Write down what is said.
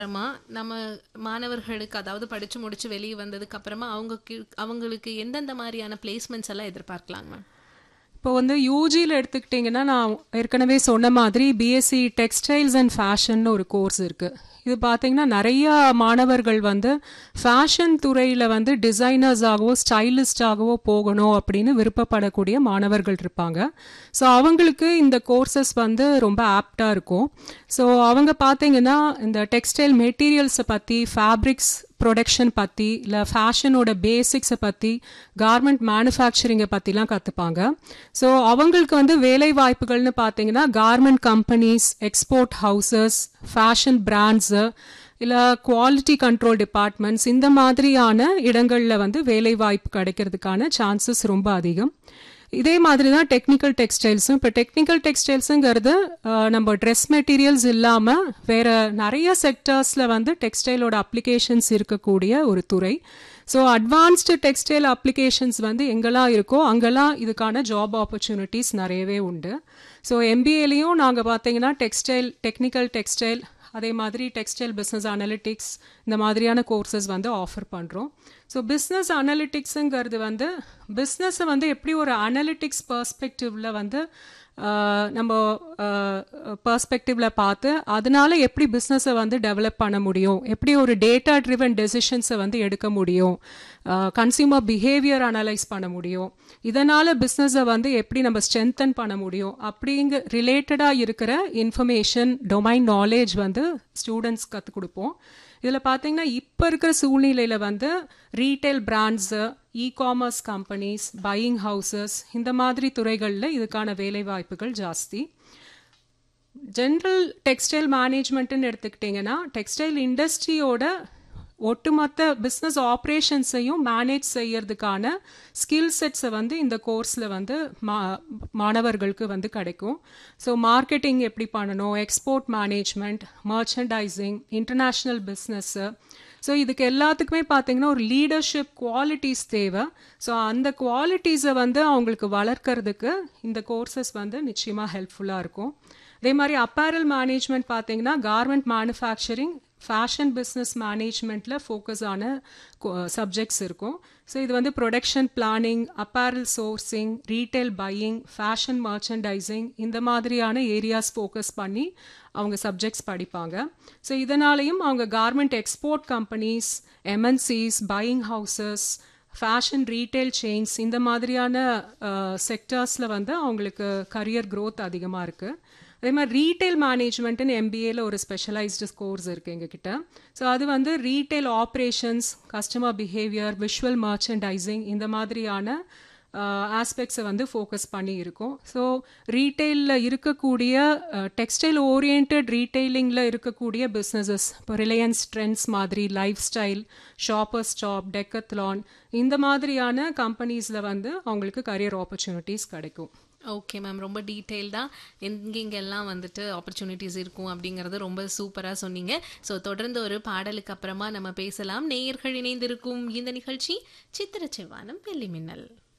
அப்புறமா நம்ம மாணவர்களுக்கு அதாவது படிச்சு முடிச்சு வெளியே வந்ததுக்கு அப்புறமா அவங்க அவங்களுக்கு எந்தெந்த மாதிரியான பிளேஸ்மெண்ட்ஸ் எல்லாம் எதிர்பார்க்கலாங்க மேம் இப்போ வந்து யூஜியில் எடுத்துக்கிட்டிங்கன்னா நான் ஏற்கனவே சொன்ன மாதிரி பிஎஸ்சி டெக்ஸ்டைல்ஸ் அண்ட் ஃபேஷன் ஒரு கோர்ஸ் இருக்குது இது பார்த்தீங்கன்னா நிறைய மாணவர்கள் வந்து ஃபேஷன் துறையில் வந்து டிசைனர்ஸாகவோ ஸ்டைலிஸ்டாகவோ போகணும் அப்படின்னு விருப்பப்படக்கூடிய மாணவர்கள் இருப்பாங்க ஸோ அவங்களுக்கு இந்த கோர்சஸ் வந்து ரொம்ப ஆப்டாக இருக்கும் ஸோ அவங்க பார்த்தீங்கன்னா இந்த டெக்ஸ்டைல் மெட்டீரியல்ஸை பற்றி ஃபேப்ரிக்ஸ் ப்ரொடக்ஷன் பற்றி இல்லை ஃபேஷனோட பேசிக்ஸை பற்றி கார்மெண்ட் மேனுஃபேக்சரிங்கை பற்றிலாம் கற்றுப்பாங்க ஸோ அவங்களுக்கு வந்து வேலை வாய்ப்புகள்னு பார்த்தீங்கன்னா garment companies export houses fashion brands இல்லை குவாலிட்டி கண்ட்ரோல் டிபார்ட்மெண்ட்ஸ் இந்த மாதிரியான இடங்களில் வந்து வேலை வாய்ப்பு கிடைக்கிறதுக்கான சான்சஸ் ரொம்ப அதிகம் இதே மாதிரி தான் டெக்னிக்கல் டெக்ஸ்டைல்ஸும் இப்போ டெக்னிக்கல் டெக்ஸ்டைல்ஸுங்கிறது நம்ம ட்ரெஸ் மெட்டீரியல்ஸ் இல்லாமல் வேறு நிறைய செக்டர்ஸில் வந்து டெக்ஸ்டைலோட அப்ளிகேஷன்ஸ் இருக்கக்கூடிய ஒரு துறை ஸோ அட்வான்ஸ்டு டெக்ஸ்டைல் அப்ளிகேஷன்ஸ் வந்து எங்கெல்லாம் இருக்கோ அங்கெல்லாம் இதுக்கான ஜாப் ஆப்பர்ச்சுனிட்டிஸ் நிறையவே உண்டு ஸோ எம்பிஏலையும் நாங்கள் பார்த்தீங்கன்னா டெக்ஸ்டைல் டெக்னிக்கல் டெக்ஸ்டைல் அதே மாதிரி டெக்ஸ்டைல் பிஸ்னஸ் அனலிட்டிக்ஸ் இந்த மாதிரியான கோர்சஸ் வந்து ஆஃபர் பண்ணுறோம் ஸோ பிஸ்னஸ் அனலிட்டிக்ஸுங்கிறது வந்து பிஸ்னஸை வந்து எப்படி ஒரு அனலிட்டிக்ஸ் பர்ஸ்பெக்டிவில் வந்து நம்ம பர்ஸ்பெக்டிவில் பார்த்து அதனால எப்படி பிஸ்னஸை வந்து டெவலப் பண்ண முடியும் எப்படி ஒரு டேட்டா ட்ரிவன் டெசிஷன்ஸை வந்து எடுக்க முடியும் கன்சியூமர் பிஹேவியர் அனலைஸ் பண்ண முடியும் இதனால் பிஸ்னஸை வந்து எப்படி நம்ம ஸ்ட்ரென்தன் பண்ண முடியும் அப்படிங்க ரிலேட்டடாக இருக்கிற இன்ஃபர்மேஷன் டொமைன் நாலேஜ் வந்து ஸ்டூடெண்ட்ஸ் கற்றுக் கொடுப்போம் இதில் பார்த்தீங்கன்னா இப்போ இருக்கிற சூழ்நிலையில் வந்து retail brands e commerce companies buying houses இந்த மாதிரி துறைகளில் இதுக்கான வேலை வாய்ப்புகள் ஜாஸ்தி ஜென்ரல் டெக்ஸ்டைல் மேனேஜ்மெண்ட்டுன்னு எடுத்துக்கிட்டிங்கன்னா டெக்ஸ்டைல் இண்டஸ்ட்ரியோட ஒட்டுமொத்த பிஸ்னஸ் ஆப்ரேஷன்ஸையும் மேனேஜ் செய்யறதுக்கான ஸ்கில் செட்ஸை வந்து இந்த கோர்ஸில் வந்து மா மாணவர்களுக்கு வந்து கிடைக்கும் ஸோ மார்க்கெட்டிங் எப்படி பண்ணணும் export management merchandising international business so இதுக்கு எல்லாத்துக்குமே பார்த்தீங்கன்னா ஒரு லீடர்ஷிப் குவாலிட்டிஸ் தேவை ஸோ அந்த குவாலிட்டிஸை வந்து அவங்களுக்கு வளர்க்கறதுக்கு இந்த கோர்சஸ் வந்து நிச்சயமாக ஹெல்ப்ஃபுல்லாக இருக்கும் அதே மாதிரி அப்பேரல் மேனேஜ்மெண்ட் பார்த்தீங்கன்னா கார்மெண்ட் மேனுஃபேக்சரிங் ஃபேஷன் பிஸ்னஸ் மேனேஜ்மெண்ட்டில் ஃபோக்கஸ் ஆன சப்ஜெக்ட்ஸ் இருக்கும் ஸோ இது வந்து production planning apparel sourcing retail buying fashion merchandising இந்த மாதிரியான ஏரியாஸ் ஃபோக்கஸ் பண்ணி அவங்க சப்ஜெக்ட்ஸ் படிப்பாங்க ஸோ இதனாலையும் அவங்க garment export companies MNCs buying houses fashion retail chains இந்த மாதிரியான செக்டர்ஸில் வந்து அவங்களுக்கு கரியர் க்ரோத் அதிகமாக இருக்குது அதே மாதிரி ரீட்டைல் மேனேஜ்மெண்ட்டுன்னு எம்பிஏல ஒரு ஸ்பெஷலைஸ்டு கோர்ஸ் இருக்குது எங்ககிட்ட ஸோ அது வந்து retail operations customer behaviour visual merchandising இந்த மாதிரியான ஆஸ்பெக்ட்ஸை வந்து ஃபோக்கஸ் பண்ணி இருக்கும் ஸோ ரீட்டெயிலில் இருக்கக்கூடிய டெக்ஸ்டைல் ஓரியன்ட் ரீட்டெயிலிங்கில் இருக்கக்கூடிய பிஸ்னஸஸ் இப்போ ரிலையன்ஸ் ட்ரெண்ட்ஸ் மாதிரி Lifestyle Shoppers Stop Decathlon இந்த மாதிரியான கம்பெனிஸில் வந்து அவங்களுக்கு கரியர் ஆப்பர்ச்சுனிட்டிஸ் கிடைக்கும் ஓகே மேம் ரொம்ப டீட்டெயில்டாக எங்கெங்கெல்லாம் வந்துட்டு ஆப்பர்ச்சுனிட்டிஸ் இருக்கும் அப்படிங்கிறது ரொம்ப சூப்பராக சொன்னீங்க ஸோ தொடர்ந்து ஒரு பாடலுக்கு அப்புறமா நம்ம பேசலாம் நேயர்கள் இணைந்திருக்கும் இந்த நிகழ்ச்சி சித்திர செவ்வானம் வெள்ளி மின்னல்